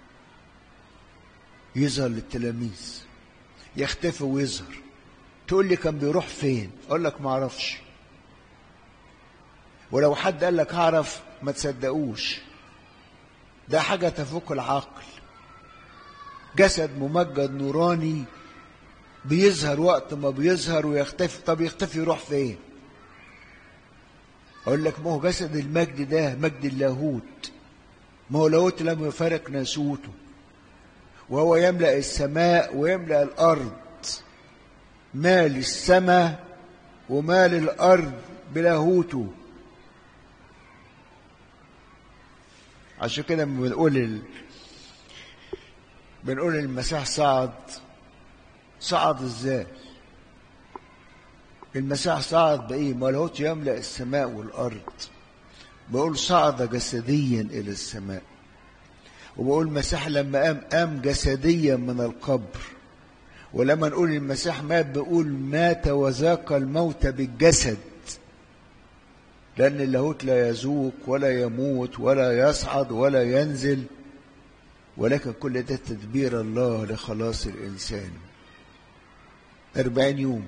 يظهر للتلاميذ يختفي ويظهر تقول لي كان بيروح فين اقول لك ما اعرفش ولو حد قال لك اعرف ما تصدقوش ده حاجه تفوق العقل جسد ممجد نوراني بيظهر وقت ما بيظهر ويختفي طب يختفي يروح فين اقول لك ما هو جسد المجد ده مجد اللاهوت ما هو لاهوت لم يفارق ناسوته وهو يملأ السماء ويملأ الأرض مال السماء ومال الأرض بلاهوته عشان كده بنقول ال... بنقول المسيح صعد صعد ازاي المسيح صعد بايه ما لاهوت يملأ السماء والأرض بقول صعد جسديا إلى السماء وبقول المسيح لما قام قام جسديا من القبر ولما نقول المسيح مات بقول مات وذاق الموت بالجسد لأن اللاهوت لا يذوق ولا يموت ولا يصعد ولا ينزل ولكن كل ده تدبير الله لخلاص الإنسان أربعين يوم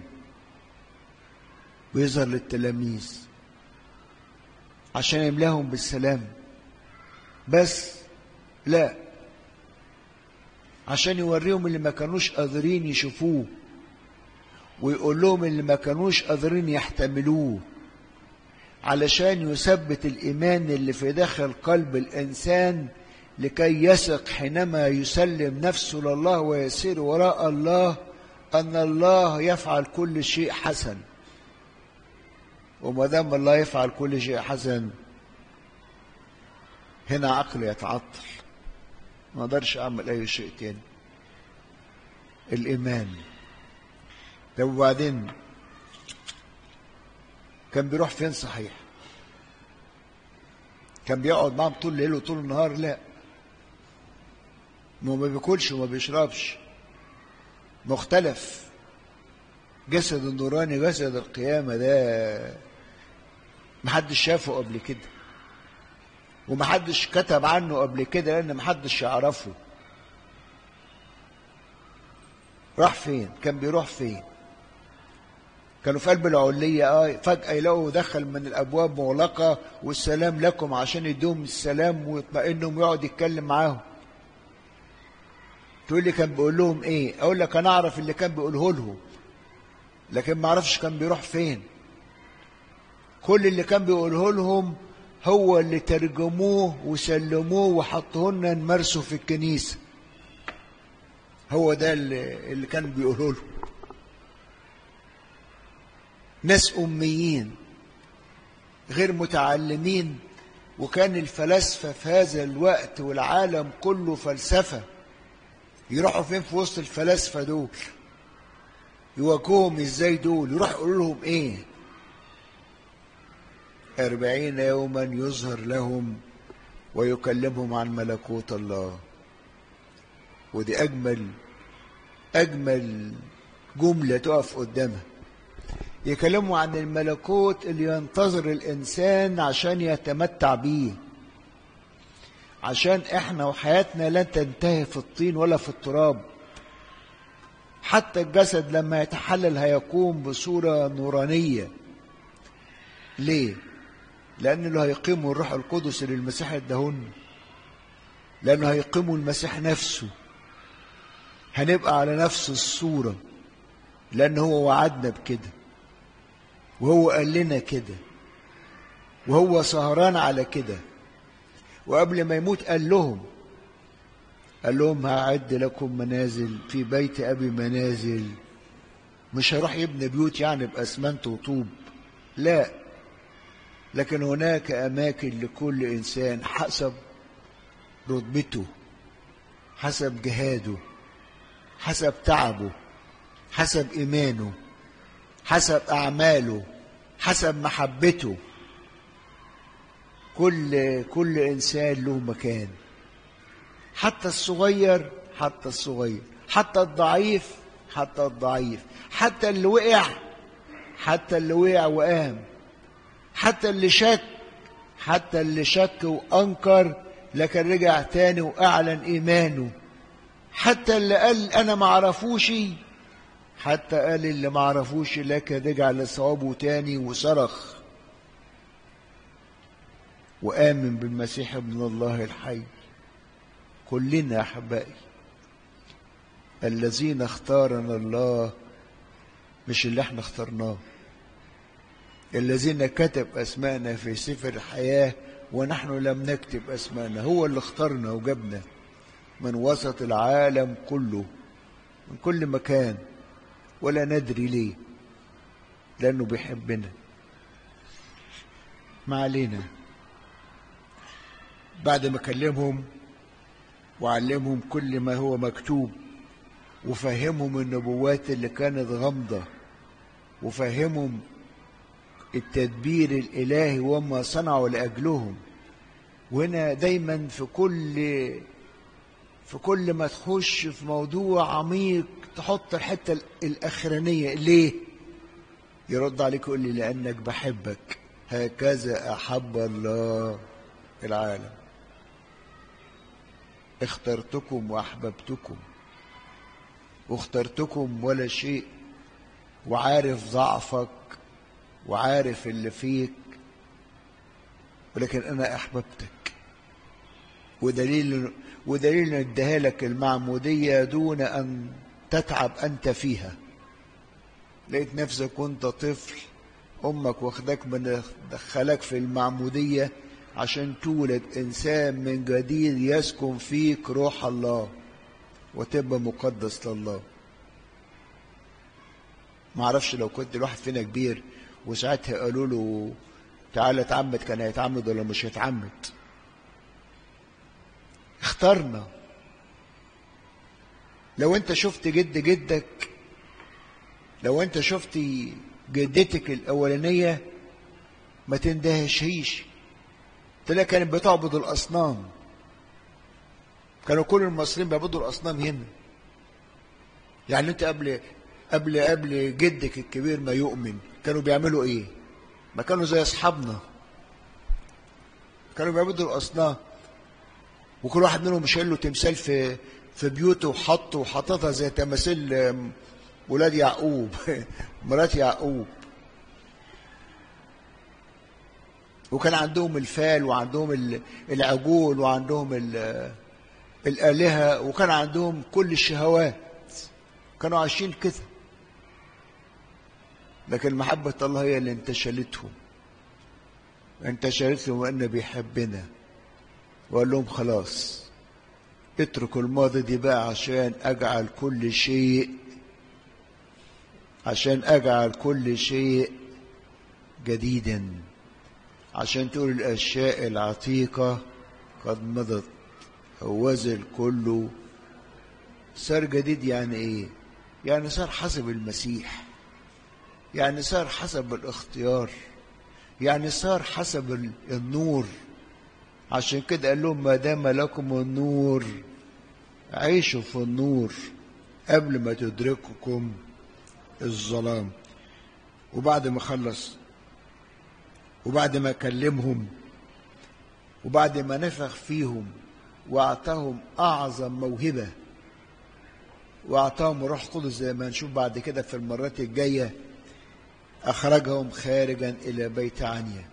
ويظهر للتلاميذ عشان يملاهم بالسلام بس لا عشان يوريهم اللي ما كانوش قادرين يشوفوه ويقول لهم اللي ما كانوش قادرين يحتملوه علشان يثبت الإيمان اللي في داخل قلب الإنسان لكي يثق حينما يسلم نفسه لله ويسير وراء الله أن الله يفعل كل شيء حسن وما دام الله يفعل كل شيء حسن هنا عقل يتعطل ما اقدرش اعمل اي شيء تاني الايمان طب وبعدين كان بيروح فين صحيح كان بيقعد معاهم طول الليل وطول النهار لا ما ما بياكلش وما بيشربش مختلف جسد النوراني جسد القيامة ده محدش شافه قبل كده ومحدش كتب عنه قبل كده لأن محدش يعرفه راح فين كان بيروح فين كانوا في قلب العلية اه فجأة يلاقوا دخل من الأبواب مغلقة والسلام لكم عشان يدوم السلام ويطمئنهم ويقعد يتكلم معاهم تقول لي كان بيقول لهم ايه اقول لك انا اعرف اللي كان بيقوله لهم لكن ما اعرفش كان بيروح فين كل اللي كان بيقوله لهم هو اللي ترجموه وسلموه وحطوه لنا نمارسه في الكنيسة هو ده اللي, اللي كان بيقوله لهم ناس أميين غير متعلمين وكان الفلاسفة في هذا الوقت والعالم كله فلسفة يروحوا فين في وسط الفلاسفة دول يواجهوهم ازاي دول يروح يقول لهم ايه أربعين يوما يظهر لهم ويكلمهم عن ملكوت الله ودي أجمل أجمل جملة تقف قدامها يكلموا عن الملكوت اللي ينتظر الإنسان عشان يتمتع بيه عشان احنا وحياتنا لن تنتهي في الطين ولا في التراب حتى الجسد لما يتحلل هيقوم بصورة نورانية ليه؟ لأن اللي هيقيمه الروح القدس اللي المسيح اداهن لأنه هيقيمه المسيح نفسه هنبقى على نفس الصورة لأن هو وعدنا بكده وهو قال لنا كده وهو سهران على كده وقبل ما يموت قال لهم قال لهم هعد لكم منازل في بيت أبي منازل مش هيروح يبني بيوت يعني بأسمنت وطوب لا لكن هناك أماكن لكل إنسان حسب رتبته حسب جهاده حسب تعبه حسب إيمانه حسب أعماله حسب محبته كل كل إنسان له مكان حتى الصغير حتى الصغير حتى الضعيف حتى الضعيف حتى اللي وقع حتى اللي وقع وقام حتى اللي شك حتى اللي شك وأنكر لكن رجع تاني وأعلن إيمانه حتى اللي قال أنا ما عرفوش حتى قال اللي ما عرفوش لكن رجع لصوابه تاني وصرخ وآمن بالمسيح ابن الله الحي كلنا أحبائي الذين اختارنا الله مش اللي احنا اخترناه الذين كتب أسماءنا في سفر الحياة ونحن لم نكتب أسماءنا هو اللي اختارنا وجابنا من وسط العالم كله من كل مكان ولا ندري ليه لأنه بيحبنا ما علينا بعد ما كلمهم وعلمهم كل ما هو مكتوب وفهمهم النبوات اللي كانت غامضة وفهمهم التدبير الإلهي وما صنعوا لأجلهم وهنا دايما في كل في كل ما تخش في موضوع عميق تحط الحتة الأخرانية ليه؟ يرد عليك يقول لي لأنك بحبك هكذا أحب الله العالم اخترتكم وأحببتكم واخترتكم ولا شيء وعارف ضعفك وعارف اللي فيك ولكن أنا أحببتك ودليل ودليل ان اديها لك المعمودية دون أن تتعب أنت فيها لقيت نفسك وانت طفل أمك واخدك من دخلك في المعمودية عشان تولد إنسان من جديد يسكن فيك روح الله وتبقى مقدس لله ما اعرفش لو كنت الواحد فينا كبير وساعتها قالوا له تعالى اتعمد كان هيتعمد ولا مش هيتعمد اخترنا لو انت شفت جد جدك لو انت شفت جدتك الاولانيه ما تندهشيش تلاقي كانت بتعبد الاصنام كانوا كل المصريين بيعبدوا الاصنام هنا يعني انت قبل قبل قبل جدك الكبير ما يؤمن كانوا بيعملوا ايه ما كانوا زي اصحابنا كانوا بيعبدوا الاصنام وكل واحد منهم شايل له تمثال في في بيوته وحطه وحاططها زي تماثيل ولاد يعقوب مرات يعقوب وكان عندهم الفال وعندهم العجول وعندهم الآلهة وكان عندهم كل الشهوات كانوا عايشين كده لكن محبة الله هي اللي انتشلتهم انتشلتهم وأن بيحبنا وقال لهم خلاص اتركوا الماضي دي بقى عشان أجعل كل شيء عشان أجعل كل شيء جديدا عشان تقول الأشياء العتيقة قد مضت وزل كله صار جديد يعني ايه يعني صار حسب المسيح يعني صار حسب الاختيار يعني صار حسب النور عشان كده قال لهم ما دام لكم النور عيشوا في النور قبل ما تدرككم الظلام وبعد ما خلص وبعد ما كلمهم وبعد ما نفخ فيهم واعطاهم اعظم موهبه واعطاهم روح قدس زي ما نشوف بعد كده في المرات الجايه اخرجهم خارجا الى بيت عنيا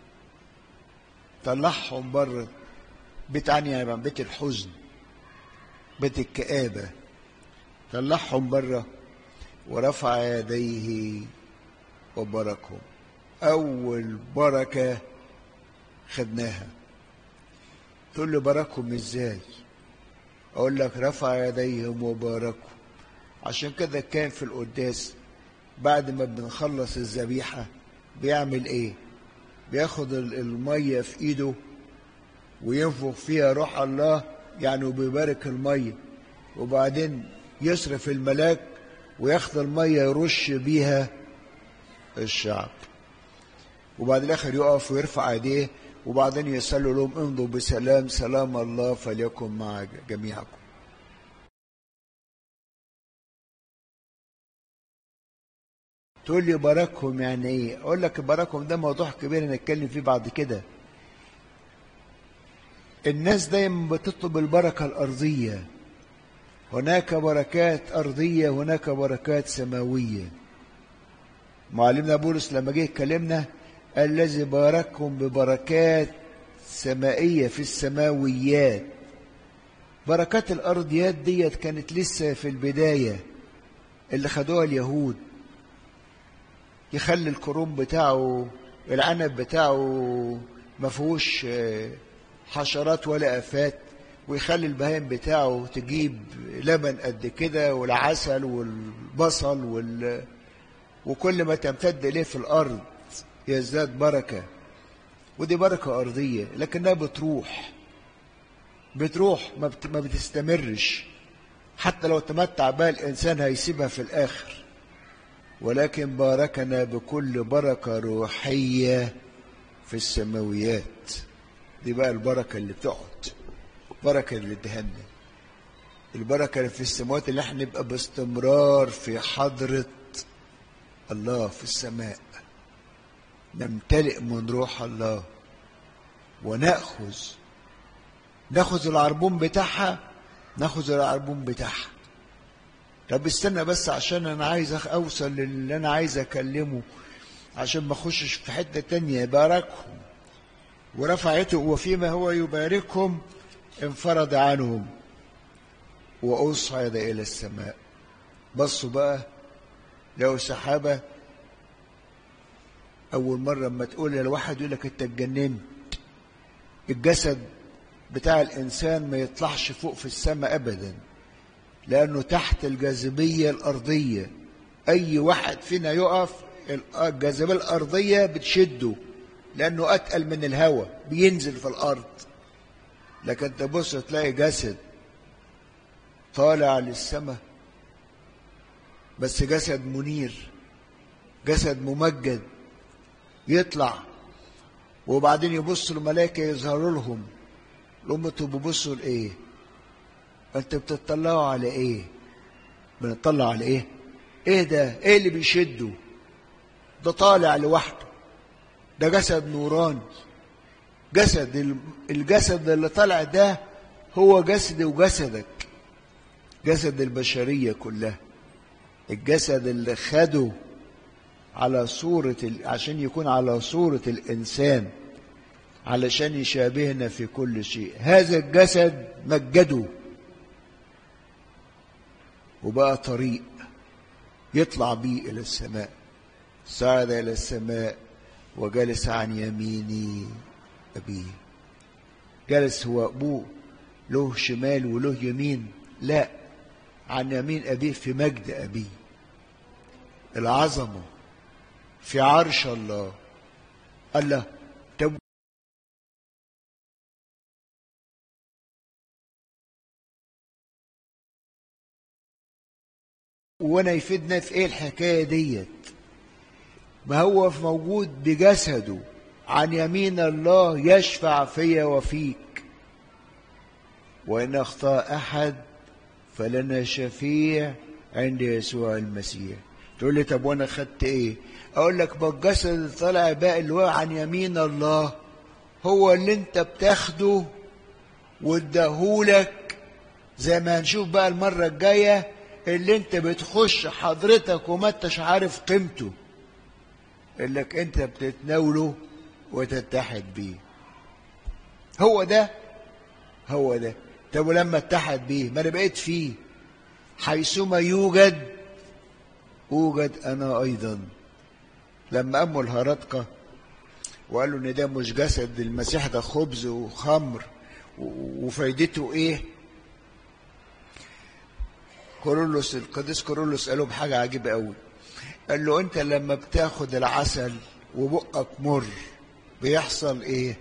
طلعهم بره بيت عنيا يبقى بيت الحزن بيت الكآبة طلعهم بره ورفع يديه وباركهم أول بركة خدناها تقول لي باركهم ازاي اقول لك رفع يديهم وباركوا عشان كده كان في القداس بعد ما بنخلص الذبيحة بيعمل ايه بياخد المية في ايده وينفخ فيها روح الله يعني وبيبارك المية وبعدين يصرف الملاك وياخد المية يرش بيها الشعب وبعد الاخر يقف ويرفع ايديه وبعدين يسألوا لهم امضوا بسلام سلام الله فليكن مع جميعكم تقول لي باركهم يعني ايه اقول لك باركهم ده موضوع كبير نتكلم فيه بعد كده الناس دايما بتطلب البركة الأرضية هناك بركات أرضية هناك بركات سماوية معلمنا بولس لما جه يكلمنا الذي باركهم ببركات سمائية في السماويات بركات الأرضيات ديت كانت لسه في البداية اللي خدوها اليهود يخلي الكروم بتاعه العنب بتاعه ما فيهوش حشرات ولا آفات ويخلي البهايم بتاعه تجيب لبن قد كده والعسل والبصل وال... وكل ما تمتد إليه في الأرض يزداد بركة ودي بركة أرضية لكنها بتروح بتروح ما, بت... ما بتستمرش حتى لو تمتع بها الإنسان هيسيبها في الآخر ولكن باركنا بكل بركة روحية في السماويات دي بقى البركة اللي بتقعد البركة اللي ادهنا البركة اللي في السماوات اللي احنا نبقى باستمرار في حضرة الله في السماء نمتلئ من روح الله ونأخذ ناخذ العربون بتاعها ناخذ العربون بتاعها طب استنى بس عشان انا عايز اوصل للي انا عايز اكلمه عشان ما اخشش في حته تانية باركهم ورفعته وفيما هو يباركهم انفرد عنهم واصعد الى السماء بصوا بقى لو سحابه اول مره اما تقول لواحد يقول لك انت اتجننت الجسد بتاع الانسان ما يطلعش فوق في السماء ابدا لأنه تحت الجاذبية الأرضية أي واحد فينا يقف الجاذبية الأرضية بتشده لأنه أتقل من الهواء بينزل في الأرض لكن تبص تلاقي جسد طالع للسماء بس جسد منير جسد ممجد يطلع وبعدين يبصوا الملائكة يظهروا لهم لهم انتوا بتبصوا لإيه؟ انت بتطلعوا على ايه بنطلع على ايه ايه ده ايه اللي بيشده ده طالع لوحده ده جسد نوراني جسد الجسد اللي طالع ده هو جسدي وجسدك جسد البشرية كلها الجسد اللي خده على صورة عشان يكون على صورة الإنسان علشان يشابهنا في كل شيء هذا الجسد مجده وبقى طريق يطلع بيه إلى السماء صعد إلى السماء وجلس عن يميني أبيه جلس هو أبوه له شمال وله يمين لا عن يمين أبيه في مجد أبيه العظمة في عرش الله الله طب وانا يفيدنا في ايه الحكايه ديت ما هو موجود بجسده عن يمين الله يشفع فيا وفيك وان اخطا احد فلنا شفيع عند يسوع المسيح تقول لي طب وانا خدت ايه اقول لك ما الجسد اللي طالع بقى اللي هو عن يمين الله هو اللي انت بتاخده واداهولك زي ما هنشوف بقى المره الجايه اللي انت بتخش حضرتك وما انتش عارف قيمته انك انت بتتناوله وتتحد بيه هو ده هو ده طب ولما اتحد بيه ما انا بقيت فيه حيثما يوجد اوجد انا ايضا لما اموا الهرطقه وقال له ان ده مش جسد المسيح ده خبز وخمر وفايدته ايه كورولوس القديس كورولوس قال له بحاجه عجيبه قوي قال له انت لما بتاخد العسل وبقك مر بيحصل ايه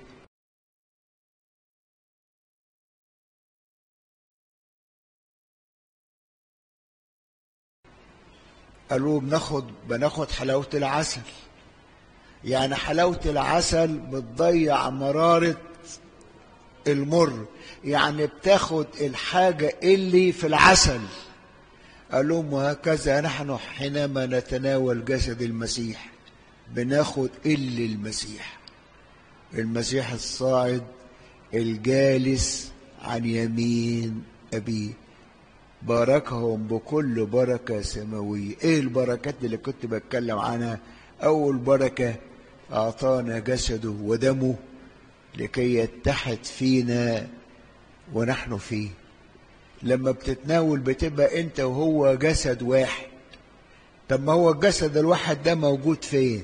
قالوا بناخد بناخد حلاوة العسل يعني حلاوة العسل بتضيع مرارة المر يعني بتاخد الحاجة اللي في العسل قال لهم وهكذا نحن حينما نتناول جسد المسيح بناخد اللي المسيح المسيح الصاعد الجالس عن يمين أبيه باركهم بكل بركة سماوية ايه البركات اللي كنت بتكلم عنها اول بركة اعطانا جسده ودمه لكي يتحد فينا ونحن فيه لما بتتناول بتبقى انت وهو جسد واحد طب ما هو الجسد الواحد ده موجود فين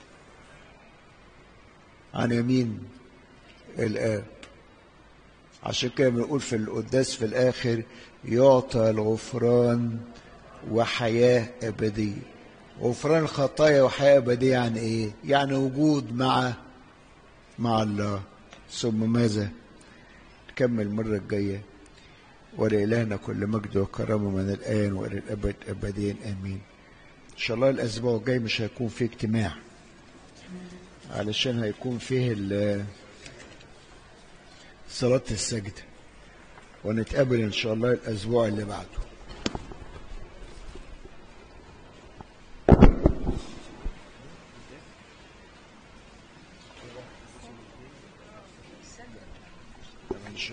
عن يمين الاب عشان كده بنقول في القداس في الاخر يعطى الغفران وحياه ابديه غفران الخطايا وحياه ابديه يعني ايه يعني وجود مع مع الله ثم ماذا نكمل المره الجايه ولإلهنا كل مجد وكرامه من الآن وإلى الأبد أبدين آمين إن شاء الله الأسبوع الجاي مش هيكون فيه اجتماع علشان هيكون فيه صلاة السجدة ونتقابل إن شاء الله الأسبوع اللي بعده